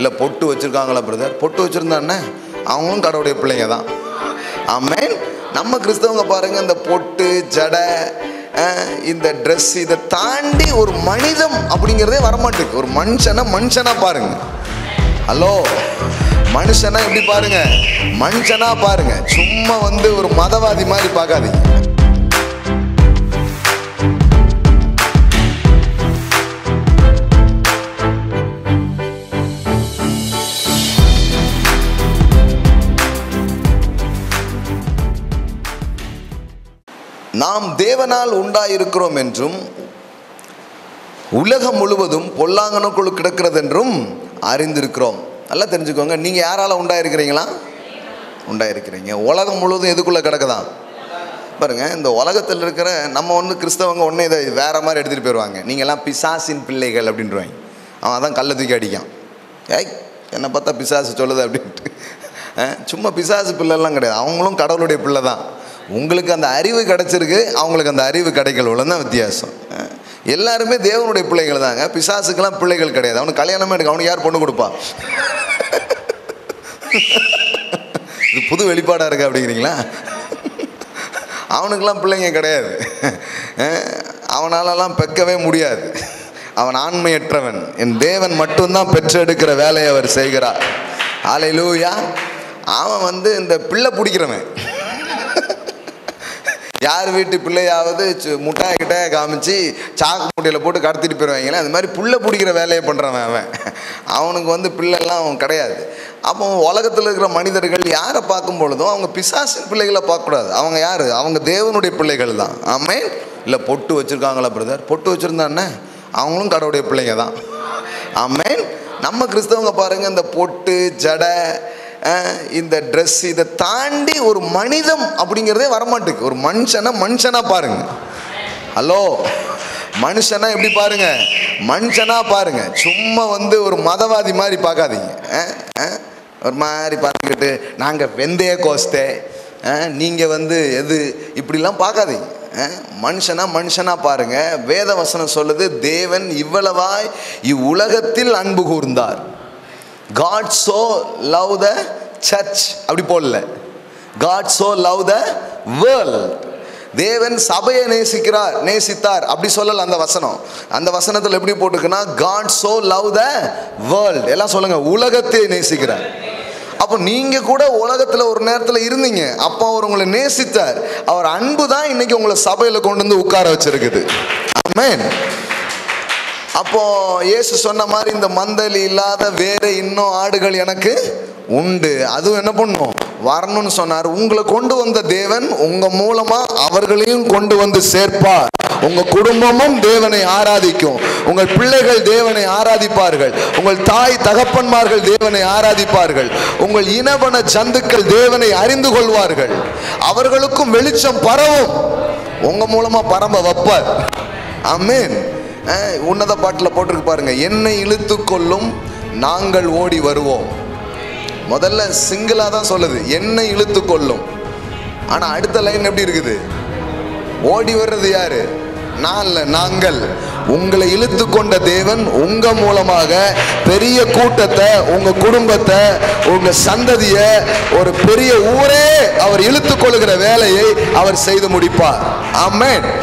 இல்லை பொட்டு வச்சுருக்காங்களா பிரதர் பொட்டு வச்சுருந்தானே அவங்களும் கடவுளுடைய பிள்ளைங்க தான் ஆமேன் நம்ம கிறிஸ்தவங்க பாருங்க இந்த பொட்டு ஜடை அஹ், இந்த ட்ரெஸ் இதை தாண்டி ஒரு மனிதம் அப்படிங்கிறதே வரமாட்டேங்குது ஒரு மனுஷனை மனுஷனா பாருங்க ஹலோ மனுஷனா எப்படி பாருங்க மனுஷனா பாருங்க சும்மா வந்து ஒரு மதவாதி மாதிரி பார்க்காதீங்க நாம் தேவனால் உண்டாயிருக்கிறோம் என்றும் உலகம் முழுவதும் பொல்லாங்கனுக்குள் கிடக்கிறது என்றும் அறிந்திருக்கிறோம் நல்லா தெரிஞ்சுக்கோங்க நீங்கள் யாரால உண்டாயிருக்கிறீங்களா உண்டாயிருக்கிறீங்க உலகம் முழுவதும் எதுக்குள்ளே கிடக்குதான் பாருங்க இந்த உலகத்தில் இருக்கிற நம்ம ஒன்று கிறிஸ்தவங்க ஒன்று இதை வேற மாதிரி எடுத்துகிட்டு போயிடுவாங்க நீங்கள்லாம் பிசாசின் பிள்ளைகள் அப்படின்றவாங்க அவன் அதான் கல்லை தூக்கி அடிக்கான் ஏய் என்னை பார்த்தா பிசாசு சொல்லுது அப்படின்ட்டு அஹ், சும்மா பிசாசு பிள்ளைலாம் கிடையாது அவங்களும் கடவுளுடைய பிள்ளை தான் உங்களுக்கு அந்த அறிவு கிடைச்சிருக்கு அவங்களுக்கு அந்த அறிவு கிடைக்கல தான் வித்தியாசம் அஹ், எல்லாருமே தேவனுடைய பிள்ளைகள் தாங்க பிசாசுக்கெல்லாம் பிள்ளைகள் கிடையாது அவனுக்கு கல்யாணமே எடுக்க அவனுக்கு யார் பொண்ணு கொடுப்பா இது புது வெளிப்பாடாக இருக்கு அப்படிங்கிறீங்களா அவனுக்கெல்லாம் பிள்ளைங்க கிடையாது அஹ் அவனாலலாம் பெக்கவே முடியாது அவன் ஆண்மையற்றவன் என் தேவன் மட்டும்தான் பெற்றெடுக்கிற வேலையை அவர் செய்கிறார் ஆலையிலூயா அவன் வந்து இந்த பிள்ளை பிடிக்கிறவன் யார் வீட்டு பிள்ளையாவது சு- முட்டாய் கிட்டாய காமிச்சு சாக்கு மூட்டையில் போட்டு கடத்திட்டு போயிடுவாங்களே அந்த மாதிரி புள்ள பிடிக்கிற வேலையை பண்ணுறவன் அவன் அவனுக்கு வந்து பிள்ளைலாம் அவன் கிடையாது அப்போ உலகத்தில் இருக்கிற மனிதர்கள் யாரை பார்க்கும் பொழுதும் அவங்க பிசாசின் பிள்ளைகளை பார்க்கக்கூடாது அவங்க யார் அவங்க தேவனுடைய பிள்ளைகள் தான் ஆமே இல்லை பொட்டு வச்சுருக்காங்களா பிரதர் பொட்டு வச்சுருந்தானே அவங்களும் கடவுளுடைய பிள்ளைங்க தான் ஆமேன் நம்ம கிறிஸ்தவங்க பாருங்க இந்த பொட்டு ஜடை அஹ், இந்த ட்ரெஸ் இதை தாண்டி ஒரு மனிதம் அப்படிங்கிறதே வரமாட்டேங்குது ஒரு மனுஷனை மனுஷனா பாருங்க ஹலோ மனுஷனா எப்படி பாருங்க மனுஷனா பாருங்க சும்மா வந்து ஒரு மதவாதி மாதிரி பார்க்காதீங்க அஹ், அஹ், ஒரு மாதிரி பார்த்துக்கிட்டு நாங்கள் வெந்தய கோஸ்தே நீங்கள் வந்து எது இப்படிலாம் பார்க்காதீங்க அஹ், மனுஷனா மனுஷனா பாருங்க வேத வசனம் சொல்லுது தேவன் இவ்வளவாய் இவ்வுலகத்தில் அன்பு கூர்ந்தார் God so love the church அப்படி போடல God so love the world தேவன் சபையை நேசிக்கிறார் நேசித்தார் அப்படி சொல்லல அந்த வசனம் அந்த வசனத்தில் எப்படி போட்டுக்குன்னா God so love the world எல்லாம் சொல்லுங்க உலகத்தை நேசிக்கிறார் அப்போ நீங்க கூட உலகத்துல ஒரு நேரத்துல இருந்தீங்க அப்போ அவர் உங்களை நேசித்தார் அவர் அன்பு தான் இன்னைக்கு உங்களை சபையில கொண்டு வந்து உட்கார வச்சிருக்குது ஆமென் அப்போ இயேசு சொன்ன மாதிரி இந்த மந்தலி இல்லாத வேற இன்னும் ஆடுகள் எனக்கு உண்டு அதுவும் என்ன பண்ணும் வரணும்னு சொன்னார் உங்களை கொண்டு வந்த தேவன் உங்க மூலமா அவர்களையும் கொண்டு வந்து சேர்ப்பார் உங்க குடும்பமும் தேவனை ஆராதிக்கும் உங்கள் பிள்ளைகள் தேவனை ஆராதிப்பார்கள் உங்கள் தாய் தகப்பன்மார்கள் தேவனை ஆராதிப்பார்கள் உங்கள் இனவன ஜந்துக்கள் தேவனை அறிந்து கொள்வார்கள் அவர்களுக்கும் வெளிச்சம் பரவும் உங்க மூலமா பரம்ப வைப்பார் ஆமென் அஹ், உன்னத பாட்டில் போட்டிருக்கு பாருங்க என்னை இழுத்து கொள்ளும் நாங்கள் ஓடி வருவோம் முதல்ல சிங்கிளா தான் சொல்லுது என்னை இழுத்து கொள்ளும் ஆனா அடுத்த லைன் எப்படி இருக்குது ஓடி வர்றது யாரு நான் இல்ல நாங்கள் உங்களை இழுத்து கொண்ட தேவன் உங்க மூலமாக பெரிய கூட்டத்தை உங்க குடும்பத்தை உங்க சந்ததிய ஒரு பெரிய ஊரே அவர் இழுத்து கொள்ளுகிற வேலையை அவர் செய்து முடிப்பார் ஆமென்